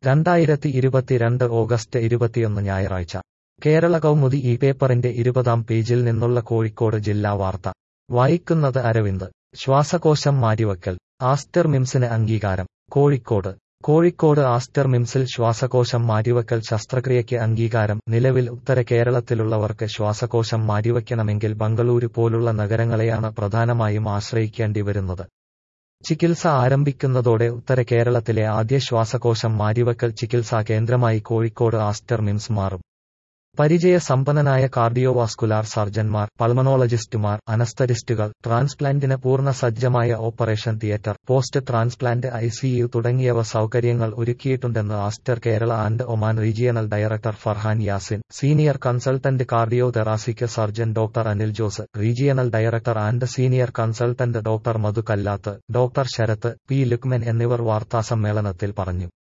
രണ്ടായിരത്തി ഇരുപത്തിരണ്ട് ഓഗസ്റ്റ് ഇരുപത്തിയൊന്ന് ഞായറാഴ്ച കേരള കൗമുദി ഈ പേപ്പറിന്റെ ഇരുപതാം പേജിൽ നിന്നുള്ള കോഴിക്കോട് ജില്ലാ വാർത്ത വായിക്കുന്നത് അരവിന്ദ് ശ്വാസകോശം മാറ്റിവയ്ക്കൽ ആസ്റ്റർ മിംസിന് അംഗീകാരം കോഴിക്കോട് കോഴിക്കോട് ആസ്റ്റർ മിംസിൽ ശ്വാസകോശം മാറ്റിവയ്ക്കൽ ശസ്ത്രക്രിയയ്ക്ക് അംഗീകാരം നിലവിൽ ഉത്തര കേരളത്തിലുള്ളവർക്ക് ശ്വാസകോശം മാറ്റിവയ്ക്കണമെങ്കിൽ ബംഗളൂരു പോലുള്ള നഗരങ്ങളെയാണ് പ്രധാനമായും ആശ്രയിക്കേണ്ടി വരുന്നത് ചികിത്സ ആരംഭിക്കുന്നതോടെ ഉത്തര കേരളത്തിലെ ആദ്യ ശ്വാസകോശം മാറ്റിവയ്ക്കൽ ചികിത്സാ കേന്ദ്രമായി കോഴിക്കോട് ആസ്റ്റർ മിംസ് മാറും പരിചയ സമ്പന്നനായ കാർഡിയോവാസ്കുലാർ സർജൻമാർ പൾമണോളജിസ്റ്റുമാർ അനസ്തരിസ്റ്റുകൾ ട്രാൻസ്പ്ലാന്റിന് പൂർണ്ണ സജ്ജമായ operation theatre post transplant ICU തുടങ്ങിയവ സൗകര്യങ്ങൾ ഒരുക്കിയിട്ടുണ്ടെന്ന് Aster Kerala and Oman regional director Farhan Yasin senior consultant cardio thoracic surgeon doctor Anil Jose regional director and senior consultant doctor Madhu Kallath doctor Sharath P Lukman എന്നിവർ വാർത്താസമ്മേളനത്തിൽ പറഞ്ഞു